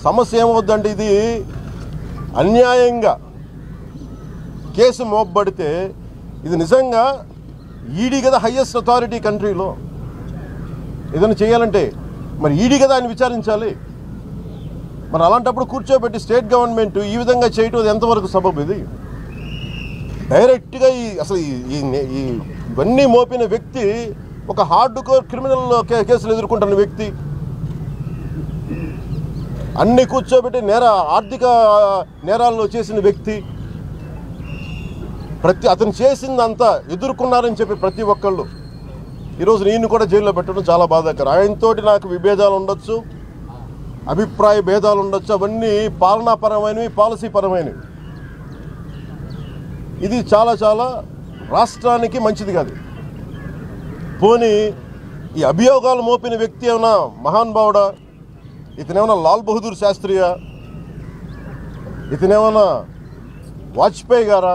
సమస్య ఏమవుద్దంటే ఇది అన్యాయంగా కేసు మోపబడితే ఇది నిజంగా ఈడీ కదా హయ్యెస్ట్ అథారిటీ కంట్రీలో ఏదైనా చేయాలంటే మరి ఈడీ కదా ఆయన విచారించాలి మరి అలాంటప్పుడు కూర్చోబెట్టి స్టేట్ గవర్నమెంట్ ఈ విధంగా చేయటం అది ఎంతవరకు సబబు ఇది డైరెక్ట్గా ఈ అసలు ఈ- ఈ ఈ ఇవన్నీ మోపిన వ్యక్తి ఒక హార్డ్ కోర్ క్రిమినల్ కే- కేసులు ఎదుర్కొంటున్న వ్యక్తి అన్ని కూర్చోబెట్టి నేర ఆర్థిక నేరాల్లో చేసిన వ్యక్తి ప్రతి అతను చేసిందంతా ఎదుర్కొన్నారని చెప్పి ప్రతి ఒక్కళ్ళు ఈరోజు నేను కూడా జైల్లో పెట్టడం చాలా బాధాకరం ఆయనతోటి నాకు విభేదాలు ఉండొచ్చు అభిప్రాయ భేదాలు ఉండొచ్చు అవన్నీ పాలనాపరమైనవి పాలసీ పరమైనవి ఇది చాలా చాలా రాష్ట్రానికి మంచిది కాదు పోనీ ఈ అభియోగాలు మోపిన వ్యక్తి ఏమైనా మహానుభావుడా ఇతనేమన్నా లాల్ బహదూర్ శాస్త్రియా ఇతనేమన్నా వాజ్పేయి గారా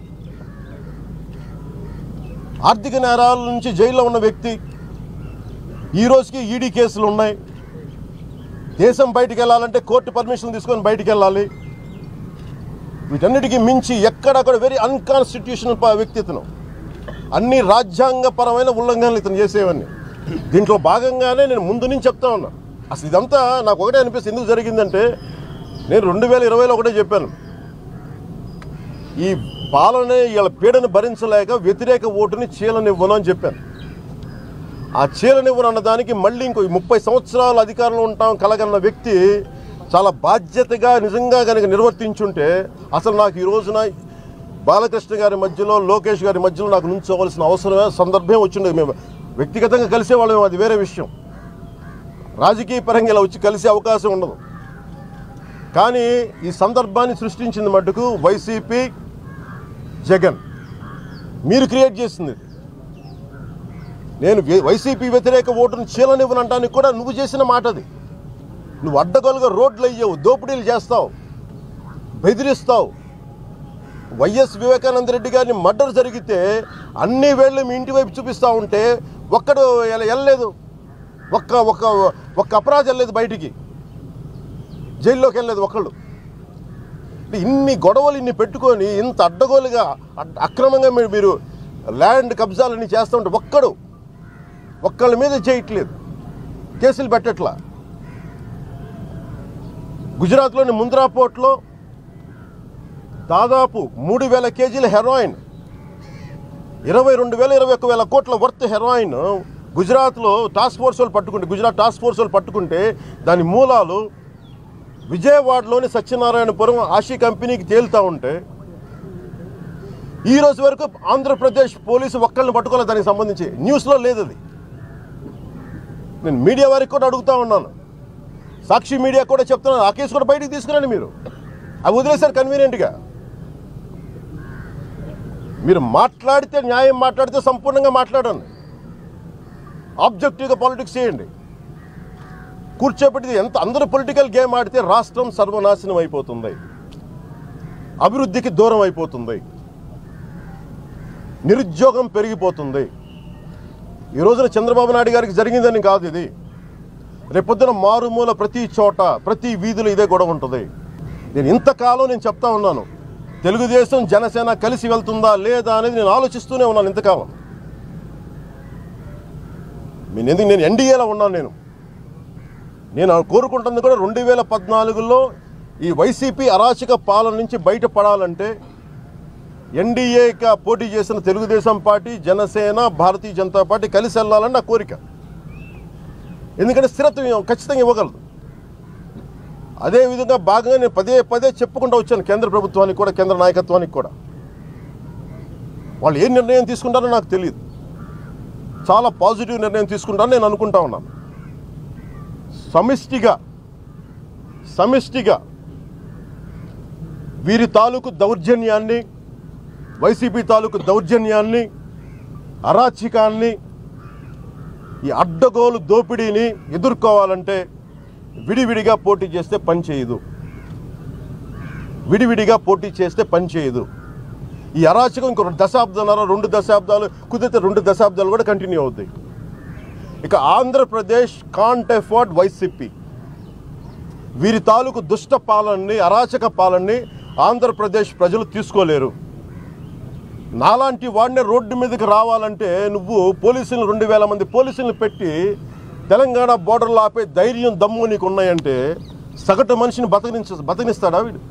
ఆర్థిక నేరాల నుంచి జైల్లో ఉన్న వ్యక్తి ఈ రోజుకి ఈడీ కేసులు ఉన్నాయి దేశం బయటికి వెళ్ళాలంటే కోర్టు పర్మిషన్ తీసుకొని బయటికి వెళ్ళాలి వీటన్నిటికీ మించి ఎక్కడక్కడ వెరీ అన్కాన్స్టిట్యూషనల్ వ్యక్తి ఇతను అన్ని రాజ్యాంగపరమైన ఉల్లంఘనలు ఇతను చేసేవన్నీ దీంట్లో భాగంగానే నేను ముందు నుంచి చెప్తా ఉన్నా అసలు ఇదంతా నాకు ఒకటే అనిపిస్తుంది ఎందుకు జరిగిందంటే నేను రెండు వేల ఇరవైలో ఒకటే చెప్పాను ఈ పాలన వీళ్ళ పీడను భరించలేక వ్యతిరేక ఓటుని చీలనివ్వను అని చెప్పాను ఆ చీలనివ్వను అన్న దానికి మళ్ళీ ఇంకో ముప్పై సంవత్సరాలు అధికారంలో ఉంటాం కలగన్న వ్యక్తి చాలా బాధ్యతగా నిజంగా కనుక నిర్వర్తించుంటే అసలు నాకు ఈ రోజున బాలకృష్ణ గారి మధ్యలో లోకేష్ గారి మధ్యలో నాకు నుంచోవలసిన అవసరమే సందర్భం వచ్చిండేది మేము వ్యక్తిగతంగా కలిసేవాళ్ళం అది వేరే విషయం రాజకీయ పరంగా ఇలా వచ్చి కలిసే అవకాశం ఉండదు కానీ ఈ సందర్భాన్ని సృష్టించింది మటుకు వైసీపీ జగన్ మీరు క్రియేట్ చేసింది ఇది. నేను వే- వైసీపీ వ్యతిరేక ఓటును చీలనివ్వనంటానికి కూడా నువ్వు చేసిన మాట అది నువ్వు అడ్డగోలుగా రోడ్లు అయ్యావు దోపిడీలు చేస్తావు బెదిరిస్తావు వైఎస్ వివేకానంద రెడ్డి గారిని మర్డర్ జరిగితే అన్ని వేళ్ళు మీ ఇంటి వైపు చూపిస్తూ ఉంటే ఒక్కడు ఎల- వెళ్ళలేదు ఒక్క ఒక్క ఒక్క అపరాధం వెళ్ళలేదు బయటికి జైల్లోకి వెళ్ళలేదు ఒకళ్ళు అంటే ఇన్ని గొడవలు ఇన్ని పెట్టుకొని ఇంత అడ్డగోలుగా అడ్- అక్రమంగా మీరు మీరు ల్యాండ్ కబ్జాలన్నీ చేస్తూ ఉంటే ఒక్కడు ఒక్కళ్ళ మీద చేయట్లేదు కేసులు పెట్టట్లా గుజరాత్లోని ముంద్రా పోర్ట్లో దాదాపు మూడు వేల కేజీల హెరాయిన్ ఇరవై రెండు వేల ఇరవై ఒక్క వేల కోట్ల వర్త్ హెరాయిన్ గుజరాత్లో టాస్క్ ఫోర్స్ వాళ్ళు పట్టుకుంటే గుజరాత్ టాస్క్ ఫోర్స్ వాళ్ళు పట్టుకుంటే దాని మూలాలు విజయవాడలోని సత్యనారాయణపురం ఆశీ కంపెనీకి తేలుతూ ఉంటే ఈ రోజు వరకు ఆంధ్రప్రదేశ్ పోలీసు ఒక్కళ్ళని పట్టుకోలేదు దానికి సంబంధించి న్యూస్లో లేదు అది నేను మీడియా వారికి కూడా అడుగుతా ఉన్నాను సాక్షి మీడియా కూడా చెప్తున్నాను ఆ కేసు కూడా బయటికి తీసుకురండి మీరు అవి వదిలేశారు కన్వీనియంట్గా మీరు మాట్లాడితే న్యాయం మాట్లాడితే సంపూర్ణంగా మాట్లాడండి ఆబ్జెక్టివ్గా పాలిటిక్స్ చేయండి కూర్చోబెట్టి ఎంత అందరూ పొలిటికల్ గేమ్ ఆడితే రాష్ట్రం సర్వనాశనం అయిపోతుంది అభివృద్ధికి దూరం అయిపోతుంది నిరుద్యోగం పెరిగిపోతుంది ఈ రోజున చంద్రబాబు నాయుడు గారికి జరిగిందని కాదు ఇది రేపొద్దున మారుమూల ప్రతి చోట ప్రతి వీధిలో ఇదే గొడవ ఉంటుంది నేను ఇంతకాలం నేను చెప్తా ఉన్నాను తెలుగుదేశం జనసేన కలిసి వెళ్తుందా లేదా అనేది నేను ఆలోచిస్తూనే ఉన్నాను ఇంతకాలం నేను ఎందుకు నేను ఎన్డీఏలో ఉన్నాను నేను నేను కోరుకుంటుంది కూడా రెండు వేల పద్నాలుగులో ఈ వైసీపీ అరాచక పాలన నుంచి బయటపడాలంటే ఎన్డీఏగా పోటీ చేసిన తెలుగుదేశం పార్టీ జనసేన భారతీయ జనతా పార్టీ కలిసి వెళ్ళాలని నా కోరిక ఎందుకంటే స్థిరత్వం ఖచ్చితంగా ఇవ్వగలదు అదేవిధంగా భాగంగా నేను పదే పదే చెప్పుకుంటూ వచ్చాను కేంద్ర ప్రభుత్వానికి కూడా కేంద్ర నాయకత్వానికి కూడా వాళ్ళు ఏ నిర్ణయం తీసుకుంటారో నాకు తెలియదు చాలా పాజిటివ్ నిర్ణయం తీసుకుంటారని నేను అనుకుంటా ఉన్నాను సమిష్టిగా సమిష్టిగా వీరి తాలూకు దౌర్జన్యాన్ని వైసీపీ తాలూకు దౌర్జన్యాన్ని అరాచకాన్ని ఈ అడ్డగోలు దోపిడీని ఎదుర్కోవాలంటే విడివిడిగా పోటీ చేస్తే పని చేయదు విడివిడిగా పోటీ చేస్తే పని చేయదు ఈ అరాచకం ఇంకో దశాబ్దాలు రెండు దశాబ్దాలు కుదిరితే రెండు దశాబ్దాలు కూడా కంటిన్యూ అవుతాయి ఇక ఆంధ్రప్రదేశ్ కాంట్ ఎఫర్డ్ వైసీపీ వీరి తాలూకు దుష్ట పాలనని అరాచక పాలనని ఆంధ్రప్రదేశ్ ప్రజలు తీసుకోలేరు నాలాంటి వాడిని రోడ్డు మీదకి రావాలంటే నువ్వు పోలీసులు రెండు వేల మంది పోలీసులను పెట్టి తెలంగాణ బోర్డర్లో ఆపే ధైర్యం దమ్ము నీకు ఉన్నాయంటే సగటు మనిషిని బతకనించ బతకనిస్తాడా వీడు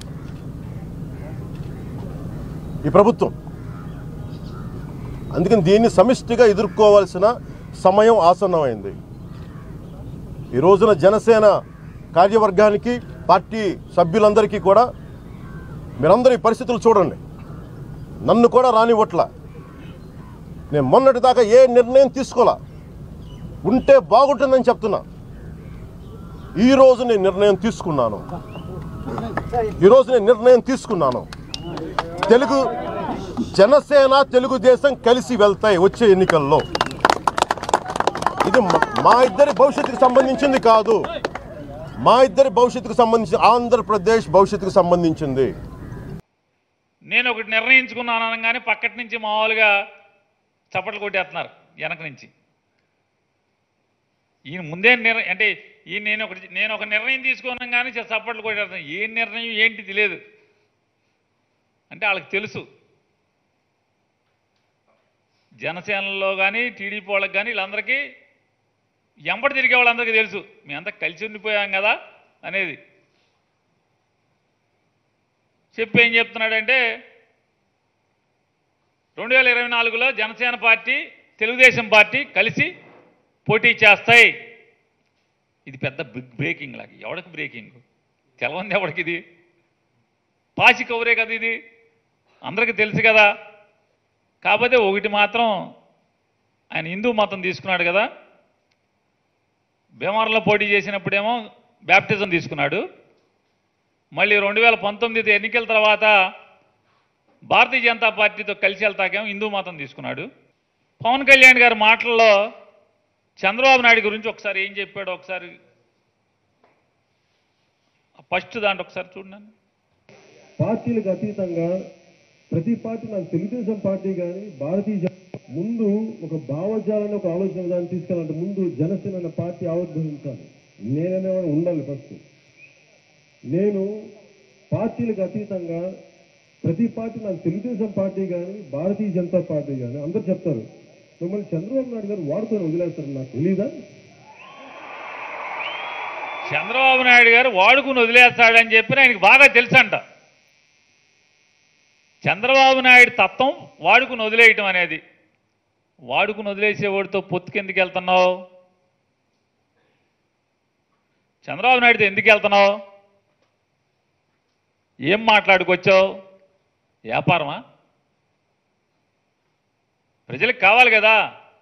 ఈ ప్రభుత్వం అందుకని దీన్ని సమిష్టిగా ఎదుర్కోవాల్సిన సమయం ఆసన్నమైంది ఈ రోజున జనసేన కార్యవర్గానికి పార్టీ సభ్యులందరికీ కూడా మీరందరూ ఈ పరిస్థితులు చూడండి నన్ను కూడా రానివ్వట్ల నేను మొన్నటి దాకా ఏ నిర్ణయం తీసుకోలా ఉంటే బాగుంటుందని చెప్తున్నా ఈరోజు నేను నిర్ణయం తీసుకున్నాను ఈరోజు నేను నిర్ణయం తీసుకున్నాను తెలుగు జనసేన తెలుగుదేశం కలిసి వెళ్తాయి వచ్చే ఎన్నికల్లో ఇది మ- మా ఇద్దరి భవిష్యత్తుకు సంబంధించింది కాదు మా ఇద్దరి భవిష్యత్తుకు సంబంధించి ఆంధ్రప్రదేశ్ భవిష్యత్తుకు సంబంధించింది నేను ఒకటి నిర్ణయించుకున్నాను అనగానే పక్కటి నుంచి మామూలుగా చప్పట్లు కొట్టేస్తున్నారు వెనక నుంచి ఈయన ముందే నిర్ణయం అంటే ఈ నేను ఒకటి నేను ఒక నిర్ణయం తీసుకున్నాను కానీ చప్పట్లు కొట్టేస్తున్నాను ఏ నిర్ణయం ఏంటి తెలియదు అంటే వాళ్ళకి తెలుసు జనసేనలో కానీ టీడీపీ వాళ్ళకి కానీ వీళ్ళందరికీ ఎంబడి తిరిగే వాళ్ళందరికీ తెలుసు మేమంతా కలిసి ఉండిపోయాం కదా అనేది చెప్పి ఏం చెప్తున్నాడంటే రెండు వేల ఇరవై నాలుగులో జనసేన పార్టీ తెలుగుదేశం పార్టీ కలిసి పోటీ చేస్తాయి ఇది పెద్ద బిగ్ బ్రేకింగ్ లాగా ఎవడికి బ్రేకింగ్ తెలవంది ఎవడికి ఇది పాచి కౌరే కదా ఇది అందరికీ తెలుసు కదా కాకపోతే ఒకటి మాత్రం ఆయన హిందూ మతం తీసుకున్నాడు కదా భీమవరంలో పోటీ చేసినప్పుడేమో బ్యాప్టిజం తీసుకున్నాడు మళ్ళీ రెండు వేల పంతొమ్మిది ఎన్నికల తర్వాత భారతీయ జనతా పార్టీతో కలిసి వెళ్తాకేమో హిందూ మతం తీసుకున్నాడు పవన్ కళ్యాణ్ గారి మాటల్లో చంద్రబాబు నాయుడు గురించి ఒకసారి ఏం చెప్పాడో ఒకసారి ఫస్ట్ దాంట్లో ఒకసారి చూడండి పార్టీలకు అతీతంగా ప్రతి పార్టీ నాకు తెలుగుదేశం పార్టీ కానీ భారతీయ జనతా ముందు ఒక భావజాలను ఒక ఆలోచన విధానం తీసుకెళ్ళాలంటే ముందు జనసేన అనే పార్టీ ఆవిర్భవించాలి నేననేవాడు ఉండాలి ఫస్ట్ నేను పార్టీలకు అతీతంగా ప్రతి పార్టీ నాకు తెలుగుదేశం పార్టీ కానీ భారతీయ జనతా పార్టీ కానీ అందరు చెప్తారు మిమ్మల్ని చంద్రబాబు నాయుడు గారు వాడుకొని వదిలేస్తారు నాకు తెలీదా చంద్రబాబు నాయుడు గారు వాడుకుని వదిలేస్తాడని చెప్పి ఆయనకి బాగా తెలుసంట చంద్రబాబు నాయుడు తత్వం వాడుకుని వదిలేయటం అనేది వాడుకుని వదిలేసేవాడితో పొత్తుకెందుకు వెళ్తున్నావు చంద్రబాబు నాయుడుతో ఎందుకు వెళ్తున్నావు ఏం మాట్లాడుకొచ్చావు వ్యాపారమా ప్రజలకు కావాలి కదా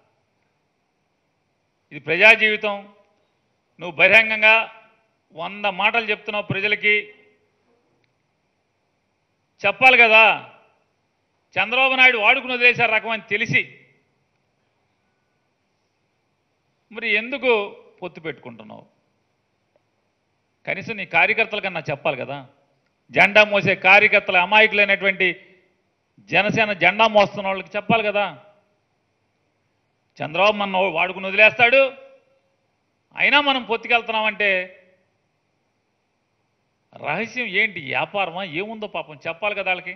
ఇది ప్రజా జీవితం నువ్వు బహిరంగంగా వంద మాటలు చెప్తున్నావు ప్రజలకి చెప్పాలి కదా చంద్రబాబు నాయుడు వాడుకుని వదిలేశారు రకం అని తెలిసి మరి ఎందుకు పొత్తు పెట్టుకుంటున్నావు కనీసం నీ కార్యకర్తల కన్నా చెప్పాలి కదా జెండా మోసే కార్యకర్తల అమాయకులైనటువంటి జనసేన జెండా మోస్తున్న వాళ్ళకి చెప్పాలి కదా చంద్రబాబు మన వాడుకుని వదిలేస్తాడు అయినా మనం పొత్తుకెళ్తున్నామంటే రహస్యం ఏంటి వ్యాపారమా ఏముందో పాపం చెప్పాలి కదా వాళ్ళకి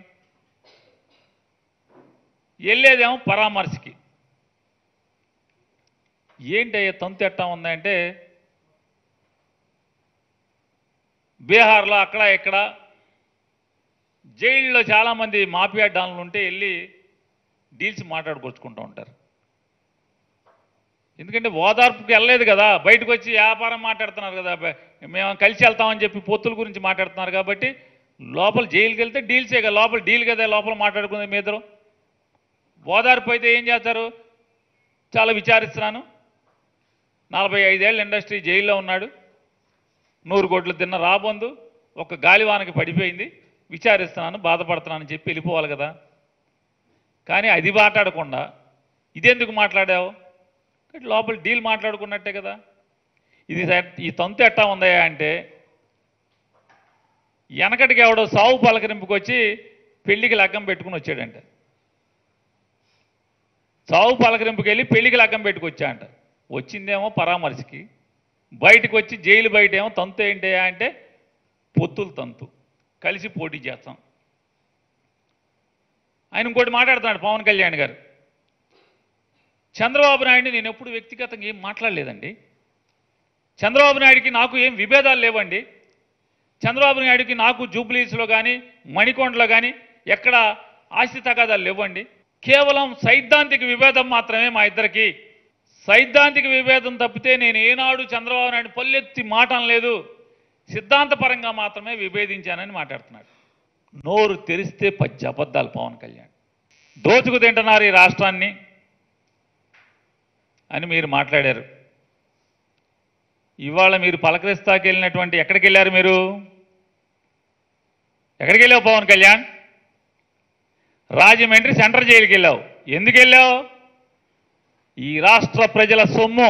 వెళ్ళేదేమో పరామర్శకి ఏంటయ్యా తంతు ఎట్టా ఉందంటే బీహార్లో అక్కడ ఇక్కడ జైల్లో చాలామంది మాఫియా డాన్లు ఉంటే వెళ్ళి డీల్స్ మాట్లాడుకొచ్చుకుంటూ ఉంటారు ఎందుకంటే ఓదార్పుకి వెళ్ళలేదు కదా బయటకు వచ్చి వ్యాపారం మాట్లాడుతున్నారు కదా బ- మేము కలిసి వెళ్తామని చెప్పి పొత్తుల గురించి మాట్లాడుతున్నారు కాబట్టి లోపల జైలుకి వెళ్తే డీల్సే కదా లోపల డీల్ కదా లోపల మాట్లాడుకునే మీ ఇద్దరు ఓదార్పు అయితే ఏం చేస్తారు చాలా విచారిస్తున్నాను నలభై ఐదేళ్ళ ఇండస్ట్రీ జైల్లో ఉన్నాడు నూరు కోట్లు తిన్న రాబందు ఒక గాలివానకి పడిపోయింది విచారిస్తున్నాను బాధపడుతున్నాను చెప్పి వెళ్ళిపోవాలి కదా కానీ అది మాట్లాడకుండా ఇదెందుకు మాట్లాడావు కాబట్టి లోపల డీల్ మాట్లాడుకున్నట్టే కదా ఇది స- ఈ తంతు ఎట్టా ఉందయ్యా అంటే వెనకటికి ఎవడో సావు పలకరింపుకి వచ్చి పెళ్లికి లగ్గం పెట్టుకుని వచ్చాడంట సావు పలకరింపుకి వెళ్ళి పెళ్లికి లగ్గం పెట్టుకొచ్చా అంట వచ్చిందేమో పరామర్శకి బయటకు వచ్చి జైలు బయట ఏమో తంతు ఏంటయ్యా అంటే పొత్తుల తంతు కలిసి పోటీ చేస్తాం ఆయన ఇంకోటి మాట్లాడుతున్నాడు పవన్ కళ్యాణ్ గారు చంద్రబాబు నాయుడిని నేను ఎప్పుడు వ్యక్తిగతంగా ఏం మాట్లాడలేదండి చంద్రబాబు నాయుడికి నాకు ఏం విభేదాలు లేవండి చంద్రబాబు నాయుడికి నాకు జూబ్లీస్లో కానీ మణికొండలో కానీ ఎక్కడ ఆస్తి తగాదాలు లేవండి కేవలం సైద్ధాంతిక విభేదం మాత్రమే మా ఇద్దరికి సైద్ధాంతిక విభేదం తప్పితే నేను ఏనాడు చంద్రబాబు నాయుడు పల్లెత్తి మాటం లేదు సిద్ధాంతపరంగా మాత్రమే విభేదించానని మాట్లాడుతున్నాడు నోరు తెరిస్తే పచ్చి అబద్ధాలు పవన్ కళ్యాణ్ దోచుకు తింటున్నారు ఈ రాష్ట్రాన్ని అని మీరు మాట్లాడారు ఇవాళ మీరు పలకరిస్తాకి వెళ్ళినటువంటి ఎక్కడికి వెళ్ళారు మీరు ఎక్కడికి వెళ్ళావు పవన్ కళ్యాణ్ రాజమండ్రి సెంట్రల్ జైలుకి వెళ్ళావు ఎందుకు వెళ్ళావు ఈ రాష్ట్ర ప్రజల సొమ్ము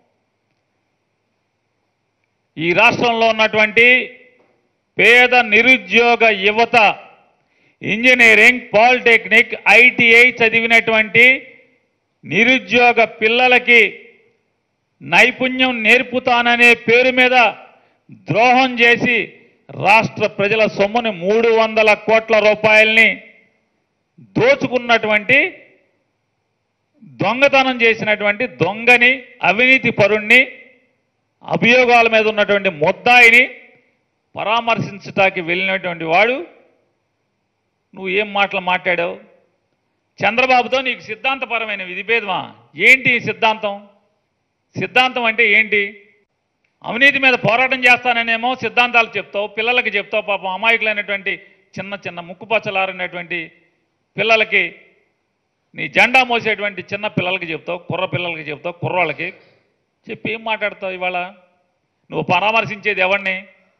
ఈ రాష్ట్రంలో ఉన్నటువంటి పేద నిరుద్యోగ యువత ఇంజనీరింగ్ పాలిటెక్నిక్ ఐటీఐ చదివినటువంటి నిరుద్యోగ పిల్లలకి నైపుణ్యం నేర్పుతాననే పేరు మీద ద్రోహం చేసి రాష్ట్ర ప్రజల సొమ్ముని మూడు వందల కోట్ల రూపాయల్ని దోచుకున్నటువంటి దొంగతనం చేసినటువంటి దొంగని అవినీతి పరుణ్ణి అభియోగాల మీద ఉన్నటువంటి ముద్దాయిని పరామర్శించటానికి వెళ్ళినటువంటి వాడు నువ్వు ఏం మాటలు మాట్లాడావు చంద్రబాబుతో నీకు సిద్ధాంతపరమైన విధిభేదమా ఏంటి ఈ సిద్ధాంతం సిద్ధాంతం అంటే ఏంటి అవినీతి మీద పోరాటం చేస్తాననేమో సిద్ధాంతాలు చెప్తావు పిల్లలకి చెప్తావు పాపం అమాయకులైనటువంటి చిన్న చిన్న ముక్కుపచ్చలారినటువంటి పిల్లలకి నీ జెండా మోసేటువంటి చిన్న పిల్లలకి చెప్తావు కుర్ర పిల్లలకి చెప్తావు కుర్రోళ్ళకి చెప్పి ఏం మాట్లాడతావు ఇవాళ నువ్వు పరామర్శించేది ఎవరిని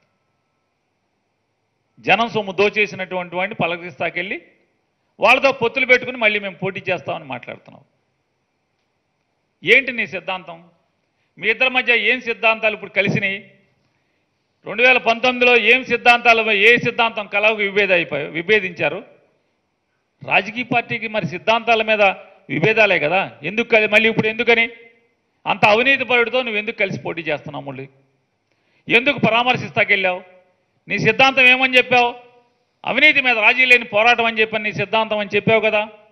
జనం సొమ్ము దోచేసినటువంటి వాడిని పలకరిస్తాకెళ్ళి వాళ్ళతో పొత్తులు పెట్టుకుని మళ్ళీ మేము పోటీ చేస్తామని మాట్లాడుతున్నాం ఏంటి నీ సిద్ధాంతం మీ ఇద్దరి మధ్య ఏం సిద్ధాంతాలు ఇప్పుడు కలిసినాయి రెండు వేల పంతొమ్మిదిలో ఏం సిద్ధాంతాలు ఏ సిద్ధాంతం కలవకు విభేద అయిపోయి విభేదించారు రాజకీయ పార్టీకి మరి సిద్ధాంతాల మీద విభేదాలే కదా ఎందుకు కలి- మళ్ళీ ఇప్పుడు ఎందుకని అంత అవినీతి పరుడితో నువ్వు ఎందుకు కలిసి పోటీ చేస్తున్నావు మళ్ళీ ఎందుకు పరామర్శిస్తాకెళ్ళావు నీ సిద్ధాంతం ఏమని చెప్పావు అవినీతి మీద రాజీ లేని పోరాటం అని చెప్పని నీ సిద్ధాంతం అని చెప్పావు కదా